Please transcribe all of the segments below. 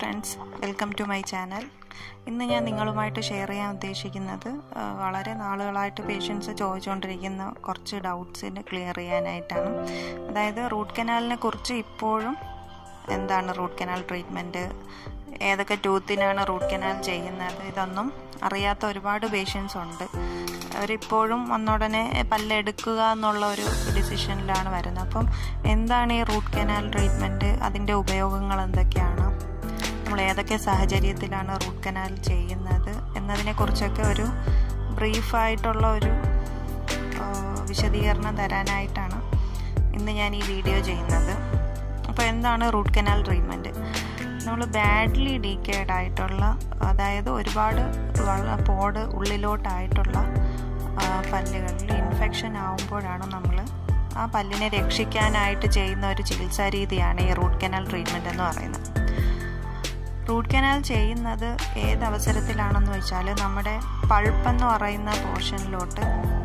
friends welcome to my channel ഇന്ന് ഞാൻ നിങ്ങളുമായിട്ട് ഷെയർ ചെയ്യാൻ ഉദ്ദേശിക്കുന്നത് ആ, വളരെ നാളുകളായിട്ട് പേഷ്യൻസ് ചോദിച്ചുകൊണ്ടിരിക്കുന്ന കുറച്ച് ഡൗട്ട്സിന് ക്ലിയർ ചെയ്യാനായിട്ടാണ് അതായത് റൂട്ട് കനാലിനെ കുറിച്ച് ഇപ്പോഴും എന്താണ് റൂട്ട് കനാൽ ട്രീറ്റ്മെൻറ്റ് ഏതൊക്കെ ടൂത്തിനാണ് റൂട്ട് കനാൽ ചെയ്യുന്നത് ഇതൊന്നും അറിയാത്ത ഒരുപാട് പേഷ്യൻസ് ഉണ്ട് അവരിപ്പോഴും വന്നുടനെ പല്ലെടുക്കുക എന്നുള്ള ഒരു ഡിസിഷനിലാണ് വരുന്നത് അപ്പം എന്താണ് ഈ റൂട്ട് കനാൽ ട്രീറ്റ്മെൻറ്റ് അതിൻ്റെ ഉപയോഗങ്ങൾ എന്തൊക്കെയാണ് നമ്മൾ ഏതൊക്കെ സാഹചര്യത്തിലാണ് റൂട്ട് കനാൽ ചെയ്യുന്നത് എന്നതിനെക്കുറിച്ചൊക്കെ ഒരു ബ്രീഫായിട്ടുള്ള ഒരു ആ, വിശദീകരണം തരാനായിട്ടാണ് ഇന്ന് ഞാൻ ഈ വീഡിയോ ചെയ്യുന്നത് അപ്പോൾ എന്താണ് റൂട്ട് കനാൽ ട്രീറ്റ്മെൻറ്റ് നമ്മൾ ബാഡ്ലി ഡീക്കേഡ് ആയിട്ടുള്ള അതായത് ഒരുപാട് വള പോട് ഉള്ളിലോട്ടായിട്ടുള്ള ആ, പല്ലുകളിൽ ഇൻഫെക്ഷൻ ആവുമ്പോഴാണ് നമ്മൾ ആ പല്ലിനെ രക്ഷിക്കാനായിട്ട് ചെയ്യുന്ന ഒരു ചികിത്സാ രീതിയാണ് ഈ റൂട്ട് കനാൽ ട്രീറ്റ്മെൻറ്റ് എന്ന് പറയുന്നത് റൂട്ട് കനാൽ ചെയ്യുന്നത് ഏത് അവസരത്തിലാണെന്ന് വെച്ചാൽ നമ്മുടെ പൾപ്പെന്ന് പറയുന്ന പോർഷനിലോട്ട്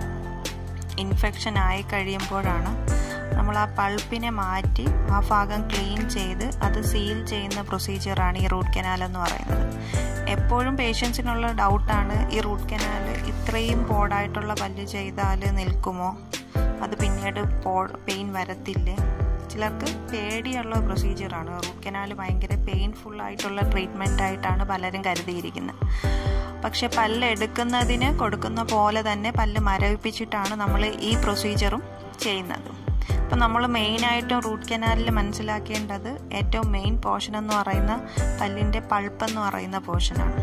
ഇൻഫെക്ഷൻ ആയി കഴിയുമ്പോഴാണ് നമ്മൾ ആ പൾപ്പിനെ മാറ്റി ആ ഭാഗം ക്ലീൻ ചെയ്ത് അത് സീൽ ചെയ്യുന്ന പ്രൊസീജിയറാണ് ഈ റൂട്ട് കനാൽ എന്ന് പറയുന്നത് എപ്പോഴും പേഷ്യൻസിനുള്ള ഡൗട്ടാണ് ഈ റൂട്ട് കനാൽ ഇത്രയും പോഡായിട്ടുള്ള പല്ല് ചെയ്താൽ നിൽക്കുമോ അത് പിന്നീട് പോ പെയിൻ വരത്തില്ലേ ചിലർക്ക് പേടിയുള്ള പ്രൊസീജിയറാണ് റൂട്ട് കനാൽ ഭയങ്കര പെയിൻഫുൾ ആയിട്ടുള്ള ട്രീറ്റ്മെൻ്റ് ആയിട്ടാണ് പലരും കരുതിയിരിക്കുന്നത് പക്ഷെ പല്ല് എടുക്കുന്നതിന് കൊടുക്കുന്ന പോലെ തന്നെ പല്ല് മരവിപ്പിച്ചിട്ടാണ് നമ്മൾ ഈ പ്രൊസീജിയറും ചെയ്യുന്നത് അപ്പം നമ്മൾ മെയിനായിട്ടും റൂട്ട് കനാലിൽ മനസ്സിലാക്കേണ്ടത് ഏറ്റവും മെയിൻ പോർഷൻ എന്ന് പറയുന്ന പല്ലിൻ്റെ പൾപ്പ് എന്ന് പറയുന്ന പോർഷനാണ്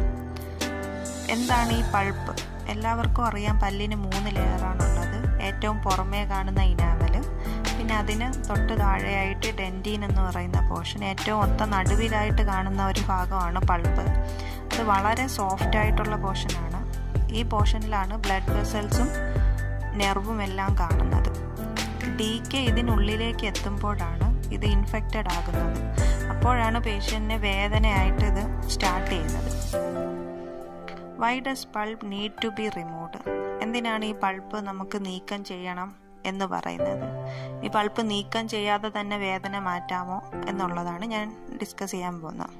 എന്താണ് ഈ പൾപ്പ് എല്ലാവർക്കും അറിയാം പല്ലിന് മൂന്ന് ലെയറാണുള്ളത് ഏറ്റവും പുറമേ കാണുന്ന ഇനാമൽ പിന്നെ അതിന് തൊട്ട് താഴെയായിട്ട് ഡെൻറ്റീൻ എന്ന് പറയുന്ന പോർഷൻ ഏറ്റവും ഒത്ത നടുവിലായിട്ട് കാണുന്ന ഒരു ഭാഗമാണ് പൾപ്പ് അത് വളരെ സോഫ്റ്റ് ആയിട്ടുള്ള പോർഷനാണ് ഈ പോർഷനിലാണ് ബ്ലഡ് വെസൽസും നെർവും എല്ലാം കാണുന്നത് ഡി കെ ഇതിനുള്ളിലേക്ക് എത്തുമ്പോഴാണ് ഇത് ഇൻഫെക്റ്റഡ് ആകുന്നത് അപ്പോഴാണ് പേഷ്യൻറ്റിന് വേദനയായിട്ട് ഇത് സ്റ്റാർട്ട് ചെയ്യുന്നത് why does pulp need to be removed എന്തിനാണ് ഈ പൾപ്പ് നമുക്ക് നീക്കം ചെയ്യണം എന്ന് പറയുന്നത് ഈ പൾപ്പ് നീക്കം ചെയ്യാതെ തന്നെ വേദന മാറ്റാമോ എന്നുള്ളതാണ് ഞാൻ ഡിസ്കസ് ചെയ്യാൻ പോകുന്നത്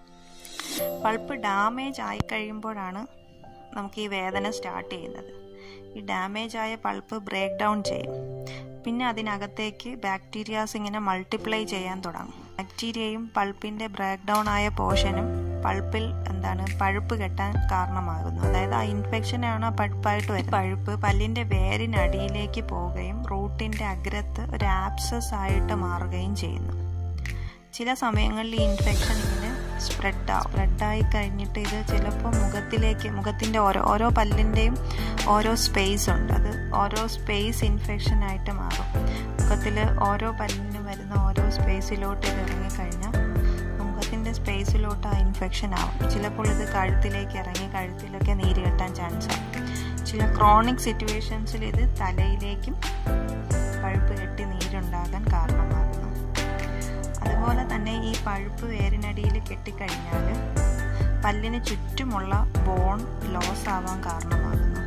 പൾപ്പ് ഡാമേജ് ആയി കഴിയുമ്പോഴാണ് നമുക്ക് ഈ വേദന സ്റ്റാർട്ട് ചെയ്യുന്നത് ഈ ഡാമേജ് ആയ പൾപ്പ് ബ്രേക്ക് ഡൗൺ ചെയ്യും പിന്നെ അതിനകത്തേക്ക് ബാക്ടീരിയാസ് ഇങ്ങനെ മൾട്ടിപ്ലൈ ചെയ്യാൻ തുടങ്ങും ബാക്ടീരിയയും പൾപ്പിൻ്റെ ബ്രേക്ക് ഡൗൺ ആയ പോർഷനും പൾപ്പിൽ എന്താണ് പഴുപ്പ് കെട്ടാൻ കാരണമാകുന്നു അതായത് ആ ഇൻഫെക്ഷനാണ് ആ പഴുപ്പായിട്ട് വരും പഴുപ്പ് പല്ലിൻ്റെ വേരിനടിയിലേക്ക് പോവുകയും റൂട്ടിൻ്റെ അഗ്രത്ത് ഒരു ആപ്സസ് ആയിട്ട് മാറുകയും ചെയ്യുന്നു ചില സമയങ്ങളിൽ ഈ ഇൻഫെക്ഷൻ ഇങ്ങനെ സ്പ്രെഡ് ആവും സ്പ്രെഡായി കഴിഞ്ഞിട്ട് ഇത് ചിലപ്പോൾ മുഖത്തിലേക്ക് മുഖത്തിൻ്റെ ഓരോ ഓരോ പല്ലിൻ്റെയും ഓരോ സ്പേസ് ഉണ്ട് അത് ഓരോ സ്പേസ് ഇൻഫെക്ഷൻ ആയിട്ട് മാറും മുഖത്തിൽ ഓരോ പല്ലിനും വരുന്ന ഓരോ സ്പേസിലോട്ട് ഇത് ഇറങ്ങിക്കഴിഞ്ഞാൽ മുഖത്തിൻ്റെ സ്പേസിലോട്ട് ആ ഇൻഫെക്ഷൻ ആവും ചിലപ്പോൾ ഇത് കഴുത്തിലേക്ക് ഇറങ്ങി കഴുത്തിലൊക്കെ നീര് കെട്ടാൻ ചാൻസ് ആവും ചില ക്രോണിക് സിറ്റുവേഷൻസിൽ ഇത് തലയിലേക്കും പഴുപ്പ് കെട്ടി നീരുണ്ടാകാൻ കാരണമാകുന്നു അതുപോലെ തന്നെ ഈ പഴുപ്പ് വേരിനടിയിൽ കെട്ടിക്കഴിഞ്ഞാൽ പല്ലിന് ചുറ്റുമുള്ള ബോൺ ലോസ് ആവാൻ കാരണമാകുന്നു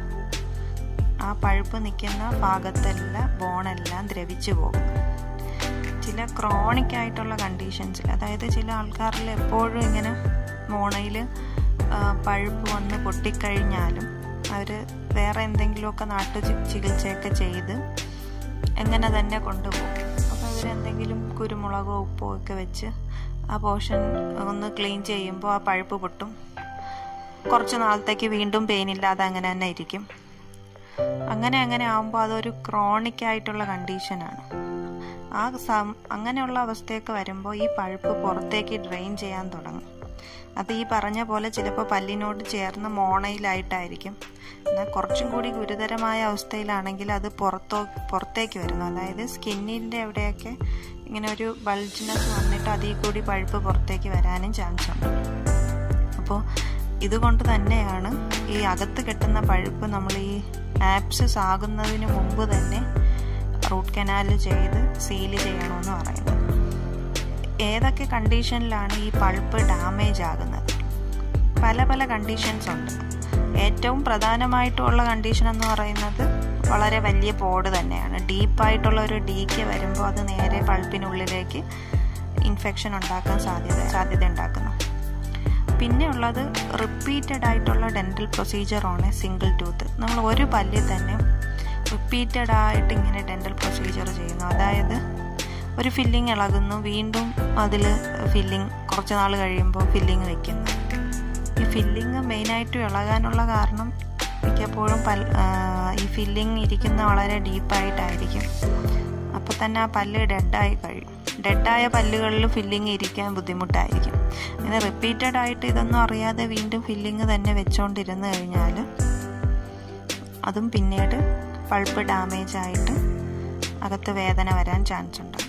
ആ പഴുപ്പ് നിൽക്കുന്ന ഭാഗത്തെല്ലാം ബോണെല്ലാം ദ്രവിച്ചു പോകും ചില ക്രോണിക് ആയിട്ടുള്ള കണ്ടീഷൻസിൽ അതായത് ചില ആൾക്കാരിൽ എപ്പോഴും ഇങ്ങനെ മോണയിൽ പഴുപ്പ് വന്ന് പൊട്ടിക്കഴിഞ്ഞാലും അവർ വേറെ എന്തെങ്കിലുമൊക്കെ നാട്ടു ചി- ചികിത്സയൊക്കെ ചെയ്ത് എങ്ങനെ തന്നെ കൊണ്ടുപോകും അപ്പോൾ അവരെന്തെങ്കിലും കുരുമുളകോ ഉപ്പോ ഒക്കെ വെച്ച് ആ പോർഷൻ ഒന്ന് ക്ലീൻ ചെയ്യുമ്പോൾ ആ പഴുപ്പ് പൊട്ടും കുറച്ച് നാളത്തേക്ക് വീണ്ടും പെയിൻ ഇല്ലാതെ അങ്ങനെ തന്നെ ഇരിക്കും അങ്ങനെ അങ്ങനെ ആകുമ്പോൾ അതൊരു ക്രോണിക് ആയിട്ടുള്ള കണ്ടീഷനാണ് ആ സം അങ്ങനെയുള്ള അവസ്ഥയൊക്കെ വരുമ്പോൾ ഈ പഴുപ്പ് പുറത്തേക്ക് ഡ്രെയിൻ ചെയ്യാൻ തുടങ്ങും അത് ഈ പറഞ്ഞ പോലെ ചിലപ്പോൾ പല്ലിനോട് ചേർന്ന മോണയിലായിട്ടായിരിക്കും എന്നാൽ കുറച്ചും കൂടി ഗുരുതരമായ അവസ്ഥയിലാണെങ്കിൽ അത് പുറത്തോ പുറത്തേക്ക് വരുന്നു അതായത് സ്കിന്നിൻ്റെ അവിടെയൊക്കെ ഇങ്ങനെ ഒരു ബൾജിനെസ് വന്നിട്ട് അതിൽ കൂടി പഴുപ്പ് പുറത്തേക്ക് വരാനും ചാൻസ് ഉണ്ട് അപ്പോൾ ഇതുകൊണ്ട് തന്നെയാണ് ഈ അകത്ത് കെട്ടുന്ന പഴുപ്പ് നമ്മൾ ഈ ആപ്സസ് ആകുന്നതിന് മുമ്പ് തന്നെ റൂട്ട് കനാൽ ചെയ്ത് സീൽ ചെയ്യണമെന്ന് പറയുന്നത് ഏതൊക്കെ കണ്ടീഷനിലാണ് ഈ പൾപ്പ് ഡാമേജ് ആകുന്നത് പല പല കണ്ടീഷൻസ് ഉണ്ട് ഏറ്റവും പ്രധാനമായിട്ടുള്ള കണ്ടീഷൻ എന്ന് പറയുന്നത് വളരെ വലിയ പോഡ് തന്നെയാണ് ഡീപ്പായിട്ടുള്ള ഒരു ഡീക്ക് വരുമ്പോൾ അത് നേരെ പൾപ്പിനുള്ളിലേക്ക് ഇൻഫെക്ഷൻ ഉണ്ടാക്കാൻ സാധ്യത സാധ്യത ഉണ്ടാക്കുന്നു പിന്നെ ഉള്ളത് റിപ്പീറ്റഡ് ആയിട്ടുള്ള ഡെൻറ്റൽ പ്രൊസീജിയറാണ് സിംഗിൾ ടൂത്ത് നമ്മൾ ഒരു പല്ലിൽ തന്നെ റിപ്പീറ്റഡ് ആയിട്ട് ഇങ്ങനെ ഡെൻറ്റൽ പ്രൊസീജിയർ ചെയ്യുന്നു അതായത് ഒരു ഫില്ലിംഗ് ഇളകുന്നു വീണ്ടും അതിൽ ഫില്ലിംഗ് കുറച്ച് നാൾ കഴിയുമ്പോൾ ഫില്ലിംഗ് വെക്കുന്നു ഈ ഫില്ലിംഗ് മെയിനായിട്ടും ഇളകാനുള്ള കാരണം മിക്കപ്പോഴും പൽ ഈ ഫില്ലിംഗ് ഇരിക്കുന്ന വളരെ ഡീപ്പായിട്ടായിരിക്കും അപ്പോൾ തന്നെ ആ പല്ല് ഡെഡായി കഴിയും ഡെഡായ പല്ലുകളിൽ ഫില്ലിംഗ് ഇരിക്കാൻ ബുദ്ധിമുട്ടായിരിക്കും അങ്ങനെ റിപ്പീറ്റഡ് ആയിട്ട് ഇതൊന്നും അറിയാതെ വീണ്ടും ഫില്ലിംഗ് തന്നെ വെച്ചുകൊണ്ടിരുന്നു കഴിഞ്ഞാൽ അതും പിന്നീട് പൾപ്പ് ഡാമേജ് ആയിട്ട് അകത്ത് വേദന വരാൻ ചാൻസ് ഉണ്ടാക്കും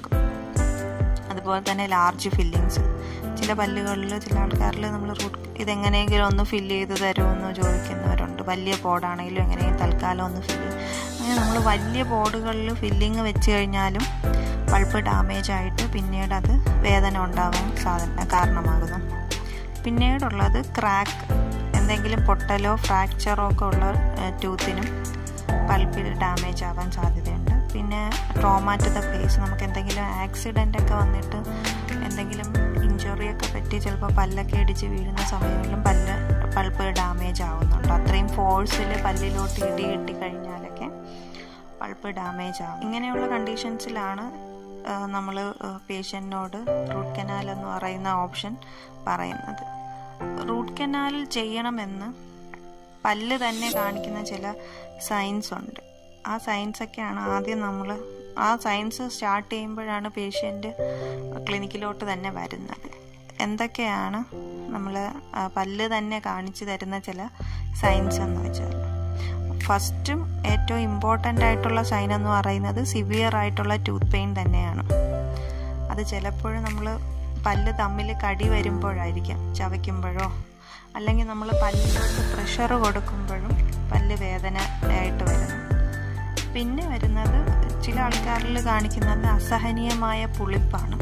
അതുപോലെ തന്നെ ലാർജ് ഫില്ലിങ്സ് ചില പല്ലുകളിൽ ചില ആൾക്കാരിൽ നമ്മൾ റൂട്ട് ഇതെങ്ങനെയെങ്കിലും ഒന്ന് ഫില്ല് ചെയ്ത് തരുമെന്ന് ചോദിക്കുന്നവരുണ്ട് വലിയ പോഡാണെങ്കിലും എങ്ങനെയും തൽക്കാലം ഒന്ന് ഫില്ല് അങ്ങനെ നമ്മൾ വലിയ പോഡുകളിൽ ഫില്ലിങ് വെച്ച് കഴിഞ്ഞാലും പൾപ്പ് ഡാമേജ് ആയിട്ട് പിന്നീട് അത് വേദന ഉണ്ടാവാൻ സാധന കാരണമാകുന്നു പിന്നീടുള്ളത് ക്രാക്ക് എന്തെങ്കിലും പൊട്ടലോ ഫ്രാക്ചറോ ഒക്കെ ഉള്ള ടൂത്തിനും പൾപ്പിൽ ഡാമേജ് ആവാൻ സാധ്യതയുണ്ട് പിന്നെ ട്രോമ ടു ദ ഫേസ് നമുക്ക് എന്തെങ്കിലും ആക്സിഡൻ്റ് ഒക്കെ വന്നിട്ട് എന്തെങ്കിലും ഇഞ്ചുറി ഒക്കെ പറ്റി ചിലപ്പോൾ പല്ലൊക്കെ ഇടിച്ച് വീഴുന്ന സമയങ്ങളിലും പല്ല് പൾപ്പ് ഡാമേജ് ആവുന്നുണ്ട് അത്രയും ഫോഴ്സിൽ പല്ലിലോട്ട് ഇടി കിട്ടി കഴിഞ്ഞാലൊക്കെ പൾപ്പ് ഡാമേജ് ആവും ഇങ്ങനെയുള്ള കണ്ടീഷൻസിലാണ് നമ്മൾ പേഷ്യൻറ്റിനോട് റൂട്ട് കനാൽ എന്ന് പറയുന്ന ഓപ്ഷൻ പറയുന്നത് റൂട്ട് കനാൽ ചെയ്യണമെന്ന് പല്ല് തന്നെ കാണിക്കുന്ന ചില സയൻസ് ഉണ്ട് ആ സയൻസൊക്കെയാണ് ആദ്യം നമ്മൾ ആ സയൻസ് സ്റ്റാർട്ട് ചെയ്യുമ്പോഴാണ് പേഷ്യൻ്റ് ക്ലിനിക്കിലോട്ട് തന്നെ വരുന്നത് എന്തൊക്കെയാണ് നമ്മൾ പല്ല് തന്നെ കാണിച്ചു തരുന്ന ചില സയൻസ് എന്ന് വെച്ചാൽ ഫസ്റ്റും ഏറ്റവും ഇമ്പോർട്ടൻ്റ് ആയിട്ടുള്ള സൈൻ എന്ന് പറയുന്നത് സിവിയർ ആയിട്ടുള്ള ടൂത്ത് പെയിൻ തന്നെയാണ് അത് ചിലപ്പോഴും നമ്മൾ പല്ല് തമ്മിൽ കടി വരുമ്പോഴായിരിക്കാം ചവയ്ക്കുമ്പോഴോ അല്ലെങ്കിൽ നമ്മൾ പല്ലിലോട്ട് പ്രഷർ കൊടുക്കുമ്പോഴും പല്ല് വേദന ആയിട്ട് വരുന്നു പിന്നെ വരുന്നത് ചില ആൾക്കാരിൽ കാണിക്കുന്നത് അസഹനീയമായ പുളിപ്പാണ്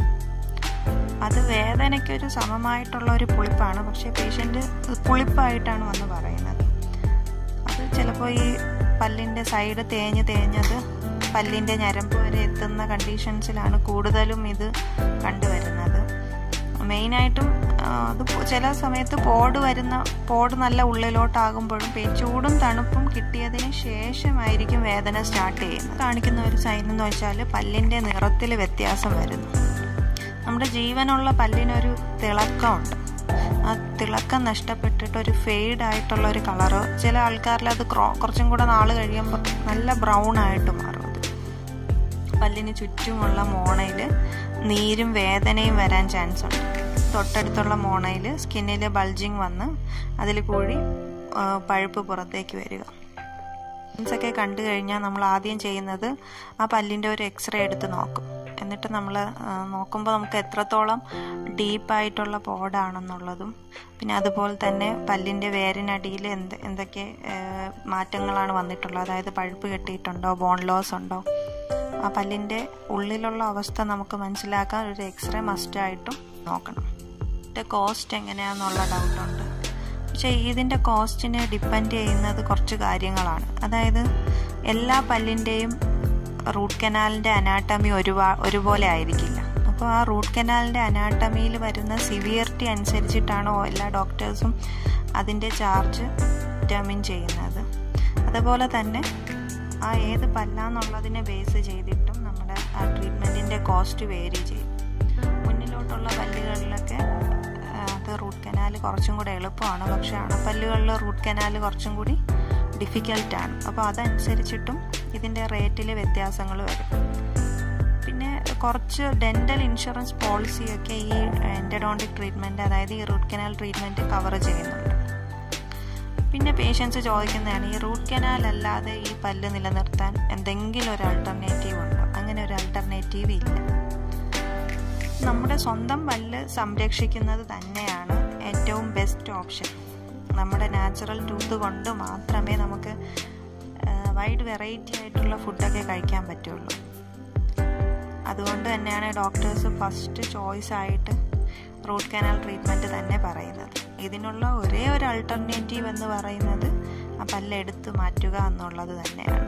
അത് വേദനയ്ക്കൊരു സമമായിട്ടുള്ള ഒരു പുളിപ്പാണ് പക്ഷേ പേഷ്യൻ്റ് പുളിപ്പായിട്ടാണ് വന്ന് പറയുന്നത് അത് ചിലപ്പോൾ ഈ പല്ലിൻ്റെ സൈഡ് തേഞ്ഞ് തേഞ്ഞത് പല്ലിൻ്റെ ഞരമ്പ് വരെ എത്തുന്ന കണ്ടീഷൻസിലാണ് കൂടുതലും ഇത് കണ്ടുവരുന്നത് മെയിനായിട്ടും അത് ചില സമയത്ത് പോട് വരുന്ന പോട് നല്ല ഉള്ളിലോട്ടാകുമ്പോഴും ചൂടും തണുപ്പും കിട്ടിയതിന് ശേഷമായിരിക്കും വേദന സ്റ്റാർട്ട് ചെയ്യുന്നത് കാണിക്കുന്ന ഒരു സൈൻ എന്ന് വെച്ചാൽ പല്ലിൻ്റെ നിറത്തിൽ വ്യത്യാസം വരുന്നു നമ്മുടെ ജീവനുള്ള പല്ലിനൊരു തിളക്കമുണ്ട് ആ തിളക്കം നഷ്ടപ്പെട്ടിട്ട് ഒരു ഫെയ്ഡ് ആയിട്ടുള്ള ഒരു കളറ് ചില ആൾക്കാരിൽ അത് കുറച്ചും കൂടെ നാൾ കഴിയുമ്പോൾ നല്ല ബ്രൗൺ ആയിട്ട് മാറും അത് പല്ലിന് ചുറ്റുമുള്ള മോണയിൽ നീരും വേദനയും വരാൻ ചാൻസ് ഉണ്ട് തൊട്ടടുത്തുള്ള മോണയിൽ സ്കിന്നിൽ ബൾജിങ് വന്ന് അതിൽ കൂടി പഴുപ്പ് പുറത്തേക്ക് വരിക ഒക്കെ കണ്ടു കഴിഞ്ഞാൽ നമ്മൾ ആദ്യം ചെയ്യുന്നത് ആ പല്ലിൻ്റെ ഒരു എക്സ്റേ എടുത്ത് നോക്കും എന്നിട്ട് നമ്മൾ നോക്കുമ്പോൾ നമുക്ക് എത്രത്തോളം ഡീപ്പായിട്ടുള്ള പോഡാണെന്നുള്ളതും പിന്നെ അതുപോലെ തന്നെ പല്ലിൻ്റെ വേരിനടിയിൽ എന്ത് എന്തൊക്കെ മാറ്റങ്ങളാണ് വന്നിട്ടുള്ളത് അതായത് പഴുപ്പ് കെട്ടിയിട്ടുണ്ടോ ബോൺ ലോസ് ഉണ്ടോ ആ പല്ലിൻ്റെ ഉള്ളിലുള്ള അവസ്ഥ നമുക്ക് മനസ്സിലാക്കാൻ ഒരു എക്സ്റേ മസ്റ്റായിട്ടും നോക്കണം ഇതിൻ്റെ കോസ്റ്റ് എങ്ങനെയാണെന്നുള്ള ഡൗട്ടുണ്ട് പക്ഷേ ഇതിൻ്റെ കോസ്റ്റിനെ ഡിപ്പെൻഡ് ചെയ്യുന്നത് കുറച്ച് കാര്യങ്ങളാണ് അതായത് എല്ലാ പല്ലിൻ്റെയും റൂട്ട് കനാലിൻ്റെ അനാട്ടമി ഒരുപാ ഒരുപോലെ ആയിരിക്കില്ല അപ്പോൾ ആ റൂട്ട് കനാലിൻ്റെ അനാട്ടമിയിൽ വരുന്ന സിവിയറിറ്റി അനുസരിച്ചിട്ടാണ് എല്ലാ ഡോക്ടേഴ്സും അതിൻ്റെ ചാർജ് ഡിറ്റർമിൻ ചെയ്യുന്നത് അതുപോലെ തന്നെ ആ ഏത് പല്ലാന്നുള്ളതിനെ ബേസ് ചെയ്തിട്ടും നമ്മുടെ ആ ട്രീറ്റ്മെൻറ്റിൻ്റെ കോസ്റ്റ് വേരി ചെയ്യും മുന്നിലോട്ടുള്ള പല്ലുകളിലൊക്കെ അത് റൂട്ട് കനാൽ കുറച്ചും കൂടെ എളുപ്പമാണ് പക്ഷേ അണപ്പല്ലുകളിൽ റൂട്ട് കനാൽ കുറച്ചും കൂടി ഡിഫിക്കൽട്ടാണ് അപ്പോൾ അതനുസരിച്ചിട്ടും ഇതിൻ്റെ റേറ്റിൽ വ്യത്യാസങ്ങൾ വരും പിന്നെ കുറച്ച് ഡെൻ്റൽ ഇൻഷുറൻസ് പോളിസിയൊക്കെ ഈ എൻറ്റഡോണ്ടിക് ട്രീറ്റ്മെൻറ്റ് അതായത് ഈ റൂട്ട് കനാൽ ട്രീറ്റ്മെൻറ്റ് കവർ ചെയ്യുന്നുണ്ട് പിന്നെ പേഷ്യൻസ് ചോദിക്കുന്നതാണ് ഈ റൂട്ട് കനാൽ അല്ലാതെ ഈ പല്ല് നിലനിർത്താൻ എന്തെങ്കിലും ഒരു ആൾട്ടർനേറ്റീവ് ഉണ്ടോ അങ്ങനെ ഒരു ആൾട്ടർനേറ്റീവ് ഇല്ല നമ്മുടെ സ്വന്തം പല്ല് സംരക്ഷിക്കുന്നത് തന്നെയാണ് ഏറ്റവും ബെസ്റ്റ് ഓപ്ഷൻ നമ്മുടെ നാച്ചുറൽ ടൂത്ത് കൊണ്ട് മാത്രമേ നമുക്ക് വൈഡ് വെറൈറ്റി ആയിട്ടുള്ള ഫുഡൊക്കെ കഴിക്കാൻ പറ്റുള്ളൂ അതുകൊണ്ട് തന്നെയാണ് ഡോക്ടേഴ്സ് ഫസ്റ്റ് ചോയ്സ് ആയിട്ട് റൂട്ട് കനാൽ ട്രീറ്റ്മെൻറ്റ് തന്നെ പറയുന്നത് ഇതിനുള്ള ഒരേ ഒരു അൾട്ടർനേറ്റീവ് എന്ന് പറയുന്നത് ആ പല്ല് എടുത്തു മാറ്റുക എന്നുള്ളത് തന്നെയാണ്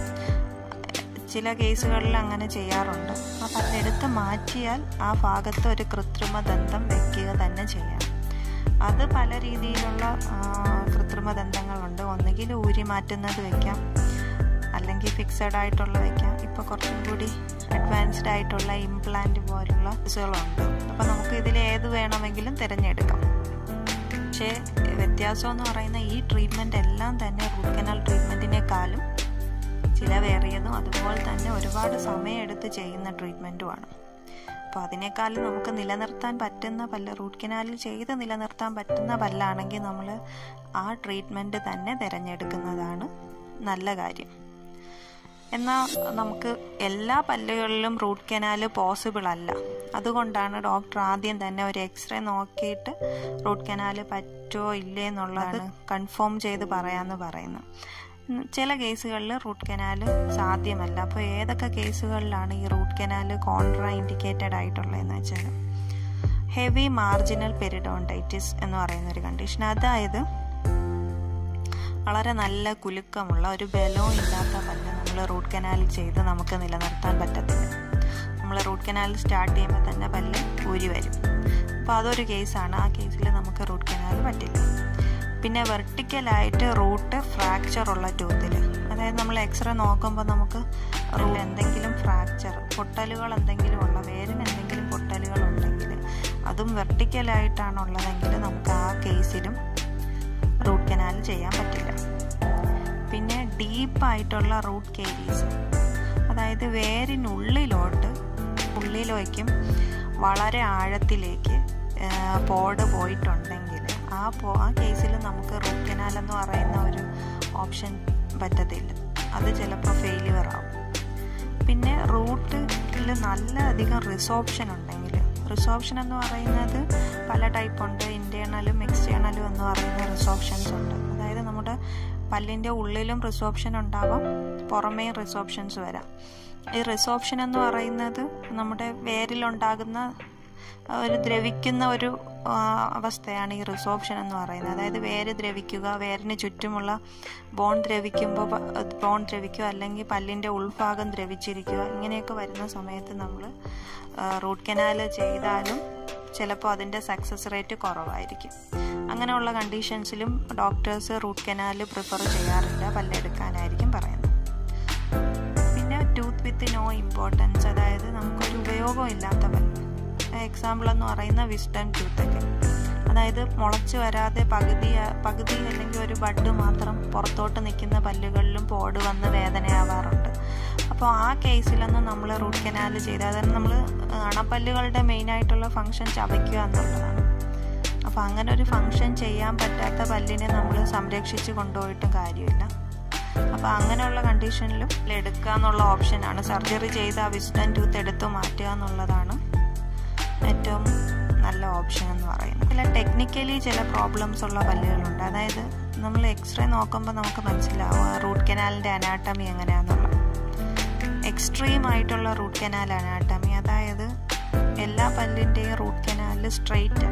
ചില കേസുകളിൽ അങ്ങനെ ചെയ്യാറുണ്ട് ആ പല്ലെടുത്ത് മാറ്റിയാൽ ആ ഭാഗത്ത് ഒരു കൃത്രിമ ദന്തം വെക്കുക തന്നെ ചെയ്യണം അത് പല രീതിയിലുള്ള കൃത്രിമ ദന്തങ്ങളുണ്ട് ഒന്നുകിൽ ഊരി മാറ്റുന്നത് വയ്ക്കാം അല്ലെങ്കിൽ ഫിക്സഡ് ആയിട്ടുള്ള വയ്ക്കാം ഇപ്പോൾ കുറച്ചും കൂടി അഡ്വാൻസ്ഡ് ആയിട്ടുള്ള ഇംപ്ലാന്റ് പോലുള്ള കേസുകളുണ്ട് അപ്പോൾ നമുക്ക് ഇതിൽ ഏത് വേണമെങ്കിലും തിരഞ്ഞെടുക്കാം പക്ഷേ വ്യത്യാസം എന്ന് പറയുന്ന ഈ ട്രീറ്റ്മെൻ്റ് എല്ലാം തന്നെ റൂട്ട് കനാൽ ട്രീറ്റ്മെൻറ്റിനേക്കാളും ചിലവേറിയതും അതുപോലെ തന്നെ ഒരുപാട് സമയമെടുത്ത് ചെയ്യുന്ന ട്രീറ്റ്മെൻറ്റുമാണ് അപ്പോൾ അതിനേക്കാളും നമുക്ക് നിലനിർത്താൻ പറ്റുന്ന പല്ല് റൂട്ട് കനാലിൽ ചെയ്ത് നിലനിർത്താൻ പറ്റുന്ന പല്ലാണെങ്കിൽ നമ്മൾ ആ ട്രീറ്റ്മെൻറ്റ് തന്നെ തിരഞ്ഞെടുക്കുന്നതാണ് നല്ല കാര്യം എന്നാൽ നമുക്ക് എല്ലാ പല്ലുകളിലും റൂട്ട് കനാൽ പോസിബിൾ അല്ല അതുകൊണ്ടാണ് ഡോക്ടർ ആദ്യം തന്നെ ഒരു എക്സ്റേ നോക്കിയിട്ട് റൂട്ട് കനാൽ പറ്റുമോ ഇല്ലേ എന്നുള്ളത് കൺഫേം ചെയ്ത് പറയാമെന്ന് പറയുന്നത് ചില കേസുകളിൽ റൂട്ട് കനാൽ സാധ്യമല്ല അപ്പോൾ ഏതൊക്കെ കേസുകളിലാണ് ഈ റൂട്ട് കനാൽ കോൺട്രാ ഇൻഡിക്കേറ്റഡ് ആയിട്ടുള്ളതെന്ന് വെച്ചാൽ ഹെവി മാർജിനൽ പെരിഡോണ്ടൈറ്റിസ് എന്ന് പറയുന്ന ഒരു കണ്ടീഷൻ അതായത് വളരെ നല്ല കുലുക്കമുള്ള ഒരു ബലവും ഇല്ലാത്ത പല്ല് നമ്മൾ റൂട്ട് കനാൽ ചെയ്ത് നമുക്ക് നിലനിർത്താൻ പറ്റത്തില്ല നമ്മൾ റൂട്ട് കനാൽ സ്റ്റാർട്ട് ചെയ്യുമ്പോൾ തന്നെ പല്ല് ഊരി വരും അപ്പോൾ അതൊരു കേസാണ് ആ കേസിൽ നമുക്ക് റൂട്ട് കനാൽ പറ്റില്ല പിന്നെ വെർട്ടിക്കലായിട്ട് റൂട്ട് ഫ്രാക്ചർ ഉള്ള ടൂത്തിൽ അതായത് നമ്മൾ എക്സ്റേ നോക്കുമ്പോൾ നമുക്ക് എന്തെങ്കിലും ഫ്രാക്ചർ പൊട്ടലുകൾ എന്തെങ്കിലും ഉള്ള വേരിന് എന്തെങ്കിലും പൊട്ടലുകൾ ഉണ്ടെങ്കിൽ അതും വെർട്ടിക്കലായിട്ടാണുള്ളതെങ്കിൽ നമുക്ക് ആ കേസിലും റൂട്ട് കനാൽ ചെയ്യാൻ പറ്റില്ല പിന്നെ ഡീപ്പായിട്ടുള്ള റൂട്ട് കേരീസ് അതായത് വേരിനുള്ളിലോട്ട് ഉള്ളിലേക്കും വളരെ ആഴത്തിലേക്ക് പോട് പോയിട്ടുണ്ടെങ്കിൽ ആ പോ ആ കേസിൽ നമുക്ക് റൂട്ട് കനാൽ എന്ന് പറയുന്ന ഒരു ഓപ്ഷൻ പറ്റത്തില്ല അത് ചിലപ്പോൾ ഫെയിലിയർ ആവും പിന്നെ റൂട്ടിൽ നല്ല അധികം റിസോപ്ഷൻ ഉണ്ടെങ്കിൽ റിസോപ്ഷൻ എന്ന് പറയുന്നത് പല ടൈപ്പ് ഉണ്ട് ഇൻറ്റേർണലും എക്സ്റ്റേണലും എന്ന് പറയുന്ന റിസോപ്ഷൻസ് ഉണ്ട് അതായത് നമ്മുടെ പല്ലിൻ്റെ ഉള്ളിലും റിസോപ്ഷൻ ഉണ്ടാവാം പുറമേ റിസോപ്ഷൻസ് വരാം ഈ റിസോപ്ഷൻ എന്ന് പറയുന്നത് നമ്മുടെ വേരിലുണ്ടാകുന്ന ഒരു ദ്രവിക്കുന്ന ഒരു അവസ്ഥയാണ് ഈ റിസോപ്ഷൻ എന്ന് പറയുന്നത് അതായത് വേര് ദ്രവിക്കുക വേരിന് ചുറ്റുമുള്ള ബോൺ ദ്രവിക്കുമ്പോൾ ബോൺ ദ്രവിക്കുക അല്ലെങ്കിൽ പല്ലിൻ്റെ ഉൾഭാഗം ദ്രവിച്ചിരിക്കുക ഇങ്ങനെയൊക്കെ വരുന്ന സമയത്ത് നമ്മൾ റൂട്ട് കനാൽ ചെയ്താലും ചിലപ്പോൾ അതിൻ്റെ സക്സസ് റേറ്റ് കുറവായിരിക്കും അങ്ങനെയുള്ള കണ്ടീഷൻസിലും ഡോക്ടേഴ്സ് റൂട്ട് കനാൽ പ്രിഫർ ചെയ്യാറില്ല പല്ലെടുക്കാനായിരിക്കും പറയുന്നത് പിന്നെ ടൂത്ത് വിത്ത് നോ ഇമ്പോർട്ടൻസ് അതായത് നമുക്കൊരു ഉപയോഗമില്ലാത്ത പല്ല് എക്സാമ്പിൾ എന്ന് പറയുന്ന വിസ്ഡം ടൂത്തൊക്കെ അതായത് മുളച്ച് വരാതെ പകുതി പകുതി അല്ലെങ്കിൽ ഒരു ബഡ് മാത്രം പുറത്തോട്ട് നിൽക്കുന്ന പല്ലുകളിലും പോട് വന്ന് വേദനയാവാറുണ്ട് അപ്പോൾ ആ കേസിലൊന്നും നമ്മൾ റൂട്ട് കനാൽ ചെയ്ത് അതായത് നമ്മൾ അണപ്പല്ലുകളുടെ മെയിനായിട്ടുള്ള ഫങ്ഷൻ ചവയ്ക്കുക എന്നുള്ളതാണ് അപ്പോൾ അങ്ങനെ ഒരു ഫങ്ഷൻ ചെയ്യാൻ പറ്റാത്ത പല്ലിനെ നമ്മൾ സംരക്ഷിച്ച് കൊണ്ടുപോയിട്ടും കാര്യമില്ല അപ്പോൾ അങ്ങനെയുള്ള കണ്ടീഷനിലും എടുക്കുക എന്നുള്ള ഓപ്ഷനാണ് സർജറി ചെയ്ത് ആ വിസ്ഡം ടൂത്ത് എടുത്തു മാറ്റുക എന്നുള്ളതാണ് ഏറ്റവും നല്ല ഓപ്ഷൻ എന്ന് പറയുന്നത് ചില ടെക്നിക്കലി ചില പ്രോബ്ലംസ് ഉള്ള പല്ലുകളുണ്ട് അതായത് നമ്മൾ എക്സ്റേ നോക്കുമ്പോൾ നമുക്ക് മനസ്സിലാവും ആ റൂട്ട് കനാലിൻ്റെ അനാട്ടമി എങ്ങനെയാണെന്നുള്ളത് എക്സ്ട്രീം ആയിട്ടുള്ള റൂട്ട് കനാൽ അനാട്ടമി അതായത് എല്ലാ പല്ലിൻ്റെയും റൂട്ട് കനാലിൽ സ്ട്രെയിറ്റ്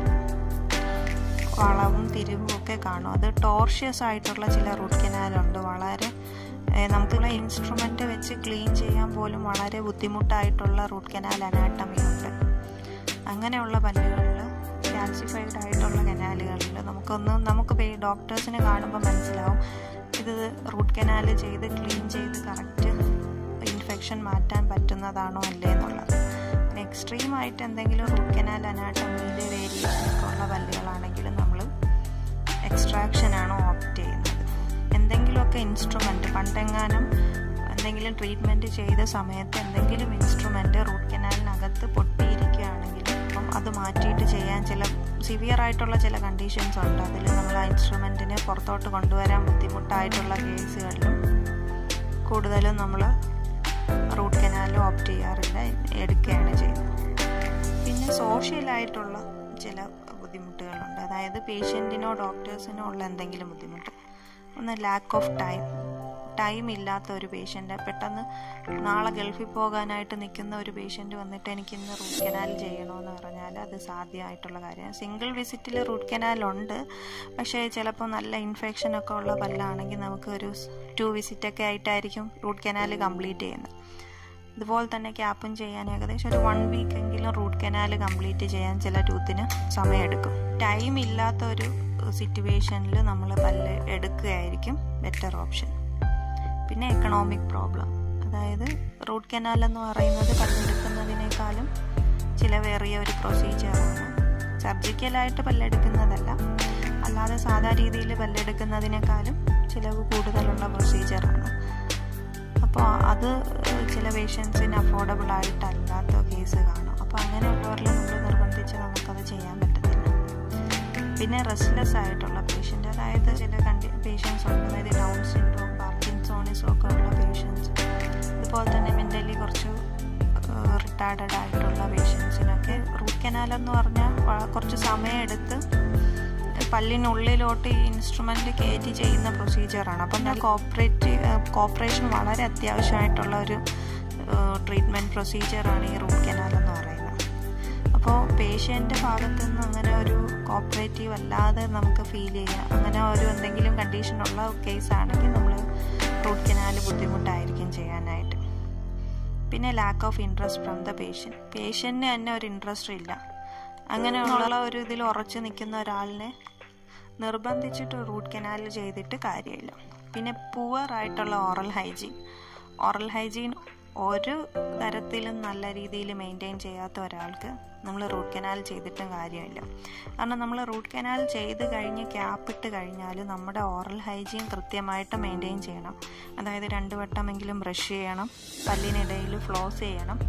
വളവും തിരിവും ഒക്കെ കാണും അത് ടോർഷ്യസ് ആയിട്ടുള്ള ചില റൂട്ട് കനാലുണ്ട് വളരെ നമുക്കുള്ള ഇൻസ്ട്രുമെൻ്റ് വെച്ച് ക്ലീൻ ചെയ്യാൻ പോലും വളരെ ബുദ്ധിമുട്ടായിട്ടുള്ള റൂട്ട് കനാൽ അനാട്ടമി ഉണ്ട് അങ്ങനെയുള്ള പല്ലുകളിൽ കാൽസിഫൈഡ് ആയിട്ടുള്ള കനാലുകളിൽ നമുക്കൊന്ന് നമുക്ക് ഡോക്ടേഴ്സിനെ കാണുമ്പോൾ മനസ്സിലാവും ഇത് റൂട്ട് കനാൽ ചെയ്ത് ക്ലീൻ ചെയ്ത് കറക്റ്റ് ഇൻഫെക്ഷൻ മാറ്റാൻ പറ്റുന്നതാണോ അല്ലേ എന്നുള്ളത് പിന്നെ എക്സ്ട്രീം ആയിട്ട് എന്തെങ്കിലും റൂട്ട് കനാൽ അനാട്ടമിയിൽ വേരിയേഷൻ ഒക്കെ ഉള്ള പല്ലുകളാണെങ്കിൽ നമ്മൾ എക്സ്ട്രാക്ഷനാണോ ഓപ്റ്റ് ചെയ്യുന്നത് എന്തെങ്കിലുമൊക്കെ ഇൻസ്ട്രുമെൻറ്റ് പണ്ടെങ്ങാനും എന്തെങ്കിലും ട്രീറ്റ്മെൻറ്റ് ചെയ്ത സമയത്ത് എന്തെങ്കിലും ഇൻസ്ട്രുമെൻറ്റ് റൂട്ട് കനാലിനകത്ത് പൊട്ടിയിരിക്കുകയാണെങ്കിൽ അപ്പം അത് മാറ്റിയിട്ട് ചെയ്യാൻ ചില സിവിയർ ആയിട്ടുള്ള ചില കണ്ടീഷൻസ് ഉണ്ട് അതിൽ നമ്മൾ ആ ഇൻസ്ട്രുമെൻറ്റിനെ പുറത്തോട്ട് കൊണ്ടുവരാൻ ബുദ്ധിമുട്ടായിട്ടുള്ള കേസുകളിലും കൂടുതലും നമ്മൾ റൂട്ട് കനാലും ഓപ്റ്റ് ചെയ്യാറില്ല എടുക്കുകയാണ് ചെയ്യുന്നത് പിന്നെ സോഷ്യലായിട്ടുള്ള ചില ബുദ്ധിമുട്ടുകളുണ്ട് അതായത് പേഷ്യൻറ്റിനോ ഡോക്ടേഴ്സിനോ ഉള്ള എന്തെങ്കിലും ബുദ്ധിമുട്ട് ഒന്ന് ലാക്ക് ഓഫ് ടൈം ടൈം ഇല്ലാത്ത ഒരു പേഷ്യൻ്റ് പെട്ടെന്ന് നാളെ ഗൾഫിൽ പോകാനായിട്ട് നിൽക്കുന്ന ഒരു പേഷ്യൻ്റ് വന്നിട്ട് എനിക്ക് ഇന്ന് റൂട്ട് കനാൽ ചെയ്യണമെന്ന് പറഞ്ഞാൽ അത് സാധ്യമായിട്ടുള്ള കാര്യമാണ് സിംഗിൾ വിസിറ്റിൽ റൂട്ട് കനാൽ ഉണ്ട് പക്ഷേ ചിലപ്പോൾ നല്ല ഇൻഫെക്ഷൻ ഒക്കെ ഉള്ള പല്ലാണെങ്കിൽ നമുക്ക് ഒരു ടു വിസിറ്റൊക്കെ ആയിട്ടായിരിക്കും റൂട്ട് കനാൽ കംപ്ലീറ്റ് ചെയ്യുന്നത് ഇതുപോലെ തന്നെ ക്യാപ്പും ചെയ്യാൻ ഏകദേശം ഒരു വൺ വീക്ക് എങ്കിലും റൂട്ട് കനാൽ കംപ്ലീറ്റ് ചെയ്യാൻ ചില ടൂത്തിന് സമയമെടുക്കും ടൈം ഇല്ലാത്ത ഒരു സിറ്റുവേഷനിൽ നമ്മൾ പല്ല് എടുക്കുകയായിരിക്കും ബെറ്റർ ഓപ്ഷൻ പിന്നെ എക്കണോമിക് പ്രോബ്ലം അതായത് റൂട്ട് കനാൽ എന്ന് പറയുന്നത് പല്ലെടുക്കുന്നതിനേക്കാളും ചിലവേറിയ ഒരു പ്രൊസീജിയറാണ് സർജിക്കലായിട്ട് പല്ലെടുക്കുന്നതല്ല അല്ലാതെ സാധാ രീതിയിൽ പല്ലെടുക്കുന്നതിനേക്കാളും ചിലവ് കൂടുതലുള്ള പ്രൊസീജിയറാണ് അപ്പോൾ അത് ചില പേഷ്യൻസിന് അഫോർഡബിൾ ആയിട്ടല്ലാത്ത കേസ് കാണും അപ്പോൾ അങ്ങനെയുള്ളവരിൽ നമ്മൾ നിർബന്ധിച്ച് നമുക്കത് ചെയ്യാൻ പറ്റത്തില്ല പിന്നെ റെസ്റ്റ്ലെസ് ആയിട്ടുള്ള പേഷ്യൻ്റ് അതായത് ചില കണ്ടി പേഷ്യൻസ് ഉണ്ട് അതായത് ഡൗൺ സിൻഡ്രോം പാർക്കിൻസോണിസും ഒക്കെ ഉള്ള പേഷ്യൻസ് ഇതുപോലെ തന്നെ മെൻ്റലി കുറച്ച് റിട്ടാർഡഡ് ആയിട്ടുള്ള പേഷ്യൻസിനൊക്കെ റൂട്ട് കനാൽ എന്ന് പറഞ്ഞാൽ കുറച്ച് സമയമെടുത്ത് പല്ലിനുള്ളിലോട്ട് ഈ ഇൻസ്ട്രുമെൻ്റ് കയറ്റി ചെയ്യുന്ന പ്രൊസീജിയറാണ് അപ്പം ഞാൻ കോപ്പറേറ്റ് കോപ്പറേഷൻ വളരെ അത്യാവശ്യമായിട്ടുള്ള ഒരു ട്രീറ്റ്മെൻറ്റ് പ്രൊസീജിയറാണ് ഈ റൂട്ട് കനാൽ എന്ന് പറയുന്നത് അപ്പോൾ പേഷ്യൻ്റെ ഭാഗത്തു നിന്ന് അങ്ങനെ ഒരു കോപ്പറേറ്റീവ് അല്ലാതെ നമുക്ക് ഫീൽ ചെയ്യാം അങ്ങനെ ഒരു എന്തെങ്കിലും കണ്ടീഷനുള്ള കേസ് ആണെങ്കിൽ നമ്മൾ റൂട്ട് കനാൽ ബുദ്ധിമുട്ടായിരിക്കും ചെയ്യാനായിട്ട് പിന്നെ lack of interest from the patient പേഷ്യൻറ്റിന് തന്നെ ഒരു ഇൻട്രസ്റ്റ് ഇല്ല അങ്ങനെയുള്ള ഒരു ഇതിൽ ഉറച്ചു നിൽക്കുന്ന ഒരാളിനെ നിർബന്ധിച്ചിട്ട് റൂട്ട് കനാൽ ചെയ്തിട്ട് കാര്യമില്ല പിന്നെ പുവർ ആയിട്ടുള്ള ഓറൽ ഹൈജീൻ ഓറൽ ഹൈജീൻ ഒരു തരത്തിലും നല്ല രീതിയിൽ മെയിൻറ്റെയിൻ ചെയ്യാത്ത ഒരാൾക്ക് നമ്മൾ റൂട്ട് കനാൽ ചെയ്തിട്ടും കാര്യമില്ല കാരണം നമ്മൾ റൂട്ട് കനാൽ ചെയ്ത് കഴിഞ്ഞ് ക്യാപ്പ് ഇട്ട് കഴിഞ്ഞാൽ നമ്മുടെ ഓറൽ ഹൈജീൻ കൃത്യമായിട്ട് മെയിൻറ്റെയിൻ ചെയ്യണം അതായത് രണ്ട് വട്ടമെങ്കിലും ബ്രഷ് ചെയ്യണം പല്ലിനിടയിൽ ഫ്ലോസ് ചെയ്യണം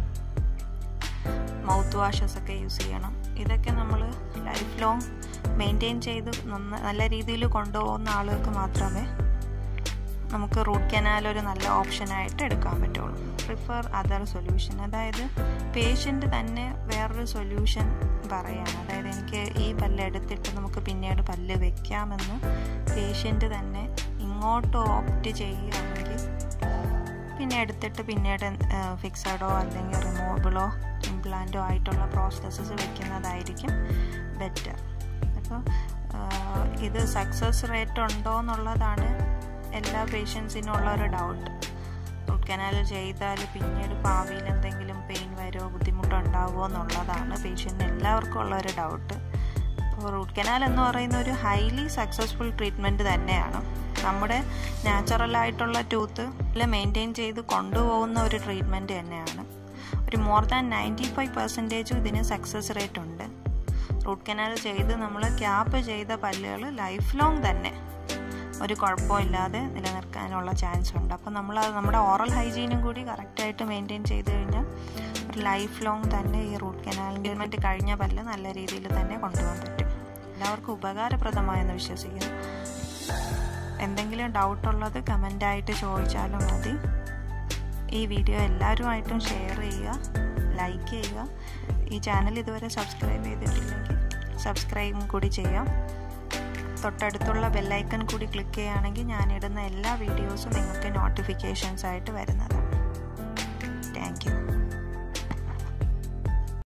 മൗത്ത് വാഷസ് ഒക്കെ യൂസ് ചെയ്യണം ഇതൊക്കെ നമ്മൾ ലൈഫ് ലോങ് മെയിൻറ്റെയിൻ ചെയ്ത് നല്ല രീതിയിൽ കൊണ്ടുപോകുന്ന ആളുകൾക്ക് മാത്രമേ നമുക്ക് റൂട്ട് കനാൽ ഒരു നല്ല ഓപ്ഷനായിട്ട് എടുക്കാൻ പറ്റുള്ളൂ പ്രിഫർ അതർ സൊല്യൂഷൻ അതായത് പേഷ്യൻ്റ് തന്നെ വേറൊരു സൊല്യൂഷൻ പറയാണ് അതായത് എനിക്ക് ഈ പല്ല് എടുത്തിട്ട് നമുക്ക് പിന്നീട് പല്ല് വെക്കാമെന്ന് പേഷ്യൻ്റ് തന്നെ ഇങ്ങോട്ട് ഓപ്റ്റ് ചെയ്യുകയാണെങ്കിൽ പിന്നെ എടുത്തിട്ട് പിന്നീട് ഫിക്സഡോ അല്ലെങ്കിൽ റിമൂവബിളോ ഇംപ്ലാന്റോ ആയിട്ടുള്ള പ്രോസസ്സസ് വെക്കുന്നതായിരിക്കും ബെറ്റർ അപ്പോൾ ഇത് സക്സസ് റേറ്റ് ഉണ്ടോ എന്നുള്ളതാണ് എല്ലാ പേഷ്യൻസിനും ഉള്ള ഒരു ഡൗട്ട് റൂട്ട് കനാൽ ചെയ്താൽ പിന്നീട് ഭാവിയിൽ എന്തെങ്കിലും പെയിൻ വരുമോ ബുദ്ധിമുട്ടുണ്ടാവുമോ എന്നുള്ളതാണ് പേഷ്യൻറ്റിന് എല്ലാവർക്കും ഉള്ള ഒരു ഡൗട്ട് അപ്പോൾ റൂട്ട് കനാൽ എന്ന് പറയുന്ന ഒരു ഹൈലി സക്സസ്ഫുൾ ട്രീറ്റ്മെൻറ്റ് തന്നെയാണ് നമ്മുടെ നാച്ചുറൽ ആയിട്ടുള്ള ടൂത്ത് മെയിൻറ്റെയിൻ ചെയ്ത് കൊണ്ടുപോകുന്ന ഒരു ട്രീറ്റ്മെൻറ്റ് തന്നെയാണ് ഒരു മോർ ദാൻ നയൻറ്റി ഫൈവ് പെർസെൻറ്റേജും ഇതിന് സക്സസ് റേറ്റ് ഉണ്ട് റൂട്ട് കനാൽ ചെയ്ത് നമ്മൾ ക്യാപ്പ് ചെയ്ത പല്ലുകൾ ലൈഫ് ലോങ് തന്നെ ഒരു കുഴപ്പമില്ലാതെ നിലനിർത്താനുള്ള ചാൻസ് ഉണ്ട് അപ്പോൾ നമ്മൾ നമ്മുടെ ഓറൽ ഹൈജീനും കൂടി കറക്റ്റായിട്ട് മെയിൻറ്റെയിൻ ചെയ്ത് കഴിഞ്ഞാൽ ഒരു ലൈഫ് ലോങ് തന്നെ ഈ റൂട്ട് കനാലിൻ്റെ ട്രീറ്റ്മെൻറ്റ് കഴിഞ്ഞ പല്ല് നല്ല രീതിയിൽ തന്നെ കൊണ്ടുപോകാൻ പറ്റും എല്ലാവർക്കും ഉപകാരപ്രദമായെന്ന് വിശ്വസിക്കുന്നു എന്തെങ്കിലും ഡൗട്ടുള്ളത് കമൻ്റായിട്ട് ചോദിച്ചാലും മതി ഈ വീഡിയോ എല്ലാവരുമായിട്ടും ഷെയർ ചെയ്യുക ലൈക്ക് ചെയ്യുക ഈ ചാനൽ ഇതുവരെ സബ്സ്ക്രൈബ് ചെയ്തിട്ടില്ലെങ്കിൽ സബ്സ്ക്രൈബും കൂടി ചെയ്യാം തൊട്ടടുത്തുള്ള ബെല്ലൈക്കൺ കൂടി ക്ലിക്ക് ചെയ്യുകയാണെങ്കിൽ ഞാനിടുന്ന എല്ലാ വീഡിയോസും നിങ്ങൾക്ക് നോട്ടിഫിക്കേഷൻസ് ആയിട്ട് വരുന്നതാണ് താങ്ക് യു